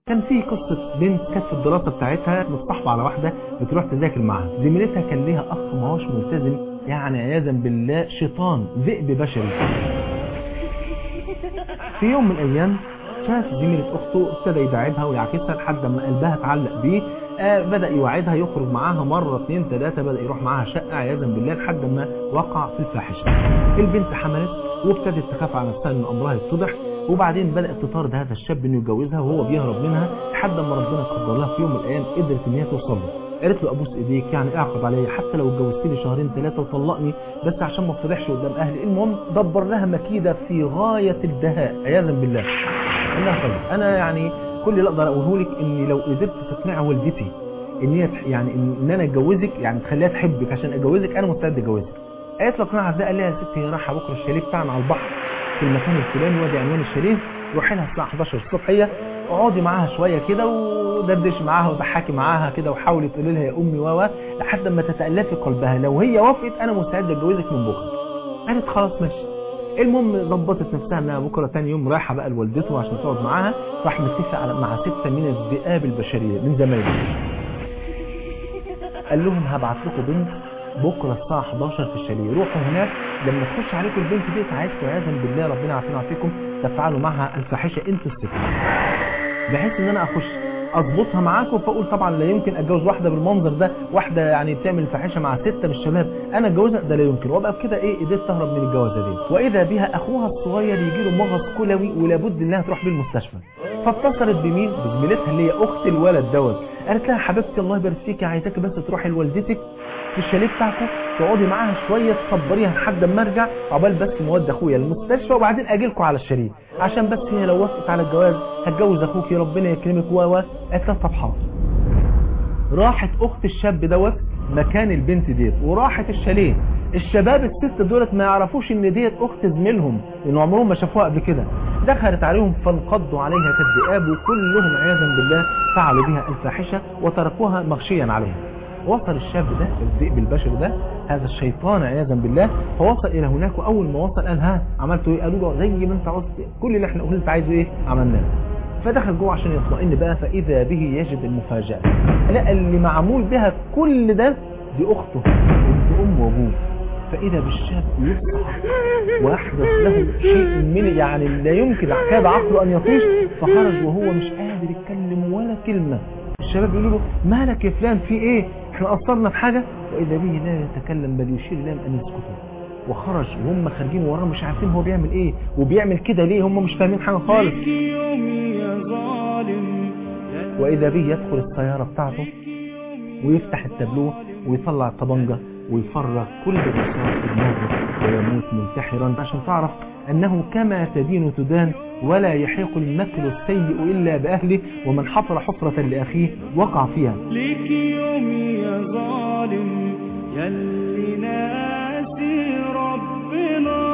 كان في قصة بنت كانت في الدراسة بتاعتها متصاحبة على واحدة بتروح تذاكر معاها زميلتها كان ليها أخ ما هوش ملتزم يعني عياذا بالله شيطان ذئب بشري في يوم من الأيام شاف زميلة أخته ابتدى يداعبها ويعكسها لحد ما قلبها اتعلق بيه آه بدأ يوعدها يخرج معاها مرة اثنين ثلاثة بدأ يروح معاها شقة عياذا بالله لحد ما وقع في الفاحشة البنت حملت وابتدت تخاف على نفسها ان امرها يتفضح وبعدين بدأت تطارد هذا الشاب انه يتجوزها وهو بيهرب منها لحد ما ربنا قدر لها في يوم من الايام قدرت ان هي توصل له قالت له ابوس ايديك يعني اعقب عليا حتى لو اتجوزت لي شهرين ثلاثه وطلقني بس عشان ما افضحش قدام اهلي المهم دبر لها مكيده في غايه الدهاء عياذا بالله انها طيب انا يعني كل اللي اقدر اقوله لك اني لو قدرت تقنع والدتي ان هي يعني ان انا اتجوزك يعني تخليها تحبك عشان اتجوزك انا مستعد اتجوزك قالت له اقنعها ازاي قال لها يا ستي هي رايحه بكره الشاليه بتاعنا على البحر في المكان الفلاني وادي عنوان الشاليه روحي لها الساعه 11 الصبح هي اقعدي معاها شويه كده ودردش معاها وضحكي معاها كده وحاولي تقولي لها يا امي و لحد ما تتالفي قلبها لو هي وافقت انا مستعد اتجوزك من بكره قالت خلاص ماشي المهم ظبطت نفسها انها بكره تاني يوم رايحه بقى لوالدته عشان تقعد معاها راح متفق على مع سته من الذئاب البشريه من زمايله قال لهم هبعت لكم بنت بكره الساعه 11 في الشاليه روحوا هناك لما تخش عليكم البنت دي عايزكم عياذا بالله ربنا يعافينا ويعافيكم تفعلوا معها الفاحشه انتوا السته بحيث ان انا اخش اضبطها معاكم فاقول طبعا لا يمكن اتجوز واحده بالمنظر ده واحده يعني بتعمل الفاحشه مع سته من الشباب انا اتجوزها ده لا يمكن وابقى بكده ايه قدرت تهرب من الجوازه دي واذا بها اخوها الصغير يجي له مغص كلوي ولابد انها تروح بيه المستشفى فاتصلت بمين بزميلتها اللي هي اخت الولد دوت قالت لها حبيبتي الله يبارك فيكي عايزاكي بس تروحي لوالدتك في الشاليه بتاعكم تقعدي معاها شويه تصبريها لحد ما ارجع عقبال بس مودي اخويا المستشفى وبعدين اجي لكم على الشاليه عشان بس هي لو وافقت على الجواز هتجوز اخوك ربنا يكرمك و و قالت لها طب حاضر راحت اخت الشاب دوت مكان البنت ديت وراحت الشاليه الشباب الست دولت ما يعرفوش ان ديت اخت زميلهم لان عمرهم ما شافوها قبل كده دخلت عليهم فانقضوا عليها كالذئاب وكلهم عياذا بالله فعلوا بها الفاحشه وتركوها مغشيا عليها وصل الشاب ده الذئب البشري ده هذا الشيطان عياذا بالله فوصل الى هناك واول ما وصل قال ها عملتوا ايه قالوا له زي ما انت عاوز كل اللي احنا قلنا انت عايزه ايه عملناه فدخل جوه عشان يطمئن بقى فاذا به يجد المفاجاه لقى اللي معمول بها كل ده دي اخته بنت ام وابوه فاذا بالشاب يصحى ويحدث له شيء من يعني لا يمكن كاد عقله ان يطيش فخرج وهو مش قادر يتكلم ولا كلمه الشباب يقولوا له مالك يا فلان في ايه احنا قصرنا في حاجه واذا به لا يتكلم بل يشير لهم ان يسكتوا وخرج وهم خارجين وراه مش عارفين هو بيعمل ايه وبيعمل كده ليه هم مش فاهمين حاجه خالص واذا به يدخل السياره بتاعته ويفتح التابلوه ويطلع الطبنجه ويفرغ كل الرصاص في دماغه ويموت منتحرا عشان تعرف أنه كما تدين تدان ولا يحيق المكر السيء إلا بأهله ومن حفر حفرة لأخيه وقع فيها ليك يومي يا ظالم يلي ناسي ربنا